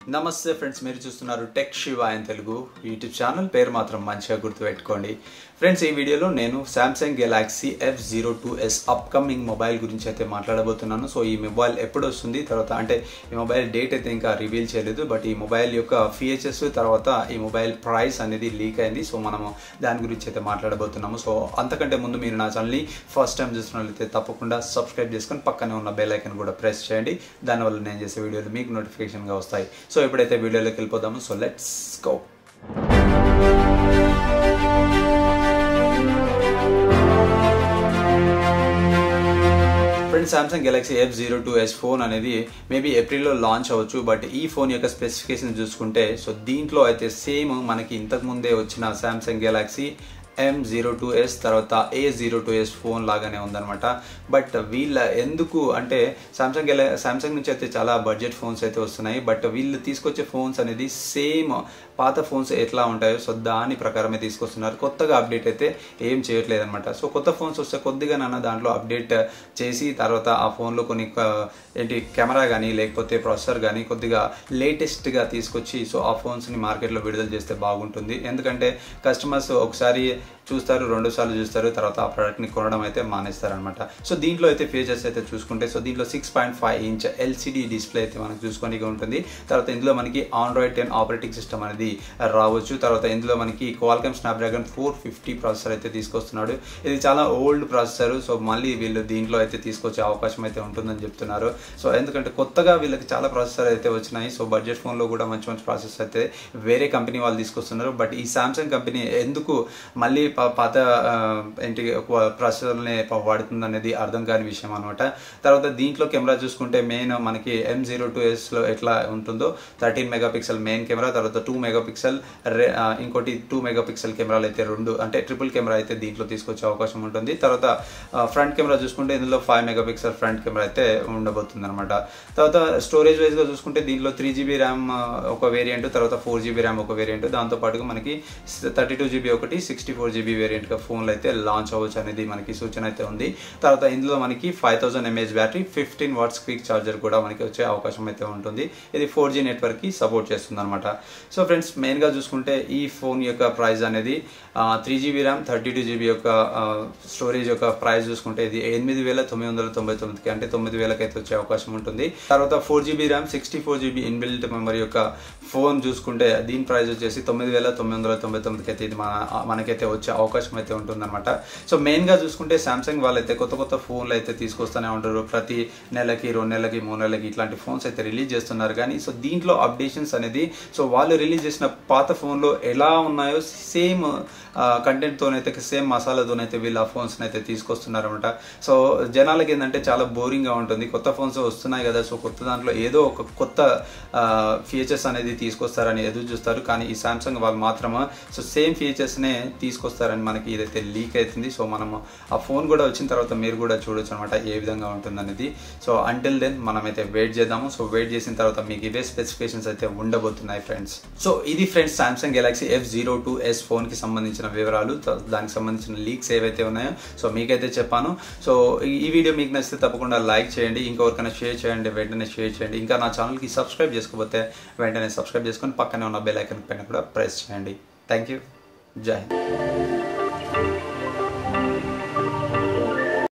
నమస్తే ఫ్రెండ్స్ మీరు చూస్తున్నారు టెక్ శివ అని తెలుగు యూట్యూబ్ ఛానల్ పేరు మాత్రం మంచిగా గుర్తుపెట్టుకోండి ఫ్రెండ్స్ ఈ వీడియోలో నేను Samsung Galaxy F zero two S upcoming mobile గురించి అయితే మాట్లాడబోతున్నాను సో ఈ మొబైల్ ఎప్పుడు వస్తుంది తర్వాత అంటే ఈ మొబైల్ డేట్ అయితే ఇంకా రివీల్ చేయలేదు బట్ ఈ మొబైల్ యొక్క ఫీచర్స్ తర్వాత ఈ మొబైల్ ప్రైస్ అనేది లీక్ అయింది సో మనము దాని గురించి అయితే మాట్లాడబోతున్నాము సో అంతకంటే ముందు మీరు నా ఛానల్ని ఫస్ట్ టైం చూస్తున్నట్లయితే తప్పకుండా సబ్స్క్రైబ్ చేసుకొని పక్కనే ఉన్న బెల్ ఐకన్ కూడా ప్రెస్ చేయండి దానివల్ల నేను చేసే వీడియోలు మీకు నోటిఫికేషన్గా వస్తాయి సో ఇప్పుడైతే వీడియోలోకి వెళ్ళిపోదాము so let's go friends Samsung Galaxy F zero two S phone అనేది మేబీ ఏప్రిల్లో లాంచ్ అవ్వచ్చు బట్ ఈ ఫోన్ యొక్క స్పెసిఫికేషన్ చూసుకుంటే సో దీంట్లో అయితే సేమ్ మనకి ఇంతకు ముందే వచ్చిన Samsung Galaxy M zero two S తర్వాత A zero two S phone లాగానే ఉందన్నమాట బట్ వీళ్ళ ఎందుకు అంటే సామ్సంగ్ గెలా సామ్సంగ్ నుంచి అయితే చాలా బడ్జెట్ ఫోన్స్ అయితే వస్తున్నాయి బట్ వీళ్ళు తీసుకొచ్చే ఫోన్స్ అనేది సేమ్ పాత ఫోన్స్ ఎట్లా ఉంటాయో సో దాని ప్రకారమే తీసుకొస్తున్నారు కొత్తగా అప్డేట్ అయితే ఏం చేయట్లేదు అనమాట సో కొత్త ఫోన్స్ వస్తే కొద్దిగా నాన్న దాంట్లో అప్డేట్ చేసి తర్వాత ఆ ఫోన్లో కొన్ని ఏంటి కెమెరా కానీ లేకపోతే ప్రాసెసర్ కానీ కొద్దిగా లేటెస్ట్గా తీసుకొచ్చి సో ఆ ఫోన్స్ని మార్కెట్లో విడుదల చేస్తే బాగుంటుంది ఎందుకంటే కస్టమర్స్ ఒకసారి చూస్తారు రెండు సార్లు చూస్తారు తర్వాత ఆ ప్రోడక్ట్ని కొనడం అయితే మానేస్తారు అనమాట సో దీంట్లో అయితే ఫీచర్స్ అయితే చూసుకుంటే సో దీంట్లో six point five inch LCD display అయితే మనకు చూసుకోనికి ఉంటుంది తర్వాత ఇందులో మనకి ఆండ్రాయిడ్ టెన్ ఆపరేటింగ్ సిస్టమ్ అనేది రావచ్చు తర్వాత ఇందులో మనకి Qualcomm Snapdragon four fifty processor అయితే తీసుకొస్తున్నాడు ఇది చాలా ఓల్డ్ ప్రాసెసర్ సో మళ్ళీ వీళ్ళు దీంట్లో అయితే తీసుకొచ్చే అవకాశం అయితే ఉంటుందని చెప్తున్నారు సో ఎందుకంటే కొత్తగా వీళ్ళకి చాలా ప్రాసెసర్ అయితే వచ్చినాయి సో బడ్జెట్ ఫోన్లో కూడా మంచి మంచి ప్రాసెస్ అయితే వేరే కంపెనీ వాళ్ళు తీసుకొస్తున్నారు బట్ ఈ సామ్సంగ్ కంపెనీ ఎందుకు మళ్ళీ పాత ఏంటి ప్రాసెసర్ని వాడుతుంది అనేది అర్థం కాని విషయం అనమాట తర్వాత దీంట్లో కెమెరా చూసుకుంటే మెయిన్ మనకి ఎం జీరో టూ ఎస్లో ఎట్లా ఉంటుందో థర్టీన్ మెగాపిక్సెల్ మెయిన్ కెమెరా తర్వాత టూ మెగాపిక్సెల్ ఇంకోటి టూ మెగాపిక్సెల్ కెమెరాలు అయితే రెండు అంటే ట్రిపుల్ కెమెరా అయితే దీంట్లో తీసుకొచ్చే అవకాశం ఉంటుంది తర్వాత ఫ్రంట్ కెమెరా చూసుకుంటే ఇందులో ఫైవ్ మెగాపిక్సెల్ ఫ్రంట్ కెమెరా అయితే ఉండబోతుంది అనమాట తర్వాత స్టోరేజ్ వైజ్గా చూసుకుంటే దీంట్లో త్రీ జీబీ ర్యామ్ ఒక వేరియంట్ తర్వాత ఫోర్ జీబీ ర్యామ్ ఒక వేరియంట్ దాంతో పాటుగా మనకి థర్టీ టూ జీబీ ఒకటి సిక్స్టీ ఫోర్ జీబీ వేరియంట్గా ఫోన్లు అయితే లాంచ్ అవ్వచ్చు అనేది మనకి సూచన అయితే ఉంది తర్వాత ఇందులో మనకి five thousand mAh battery fifteen watts quick charger కూడా మనకి వచ్చే అవకాశం అయితే ఉంటుంది ఇది ఫోర్ జీ నెట్వర్క్కి సపోర్ట్ చేస్తుంది అనమాట సో ఫ్రెండ్స్ మెయిన్గా చూసుకుంటే ఈ ఫోన్ యొక్క ప్రైస్ అనేది three GB RAM thirty two GB యొక్క స్టోరేజ్ యొక్క ప్రైస్ చూసుకుంటే ఇది ఎనిమిది వేల తొమ్మిది వందల తొంభై తొమ్మిదికి అంటే తొమ్మిది వేలకి అయితే వచ్చే అవకాశం ఉంటుంది తర్వాత four GB RAM sixty four GB inbuilt memory యొక్క ఫోన్ చూసుకుంటే దీని ప్రైస్ వచ్చేసి తొమ్మిది వేల తొమ్మిది వందల తొంభై తొమ్మిదికి అయితే ఇది మన మనకైతే వచ్చే అవకాశం అయితే ఉంటుందన్నమాట సో మెయిన్గా చూసుకుంటే సామ్సంగ్ వాళ్ళైతే కొత్త కొత్త ఫోన్లు అయితే తీసుకొస్తూనే ఉంటారు ప్రతి నెలకి రెండు నెలలకి మూడు నెలలకి ఇట్లాంటి ఫోన్స్ అయితే రిలీజ్ చేస్తున్నారు కానీ సో దీంట్లో అప్డేషన్స్ అనేది సో వాళ్ళు రిలీజ్ చేసిన పాత ఫోన్లో ఎలా ఉన్నాయో సేమ్ కంటెంట్తోనైతే సేమ్ మసాలాతోనైతే వీళ్ళు ఆ ఫోన్స్ని అయితే తీసుకొస్తున్నారనమాట సో జనాలకి ఏంటంటే చాలా బోరింగ్గా ఉంటుంది కొత్త ఫోన్స్ వస్తున్నాయి కదా సో కొత్త దాంట్లో ఏదో ఒక కొత్త ఫీచర్స్ అనేది తీసుకొస్తారని ఎదురు చూస్తారు కానీ ఈ సామ్సంగ్ వాళ్ళు మాత్రమే సో సేమ్ ఫీచర్స్నే తీసుకొస్తారని మనకి ఇదైతే లీక్ అవుతుంది సో మనము ఆ ఫోన్ కూడా వచ్చిన తర్వాత మీరు కూడా చూడొచ్చు అనమాట ఏ విధంగా ఉంటుంది అనేది సో అంటిల్ దెన్ మనమైతే వెయిట్ చేద్దాము సో వెయిట్ చేసిన తర్వాత మీకు ఇవే స్పెసిఫికేషన్స్ అయితే ఉండబోతున్నాయి ఫ్రెండ్స్ సో ఇది friends Samsung Galaxy F zero two S ఫోన్కి సంబంధించిన వివరాలు దానికి సంబంధించిన లీక్స్ ఏవైతే ఉన్నాయో సో మీకైతే చెప్పాను సో ఈ వీడియో మీకు నచ్చితే తప్పకుండా లైక్ చేయండి ఇంకొకరికైనా షేర్ చేయండి వెంటనే షేర్ చేయండి ఇంకా నా ఛానల్కి సబ్స్క్రైబ్ చేసుకోకపోతే వెంటనే సబ్స్క్రైబ్ చేసుకొని పక్కనే ఉన్న బెల్ ఐకన్ పైన కూడా ప్రెస్ చేయండి థ్యాంక్ యూ జై హింద్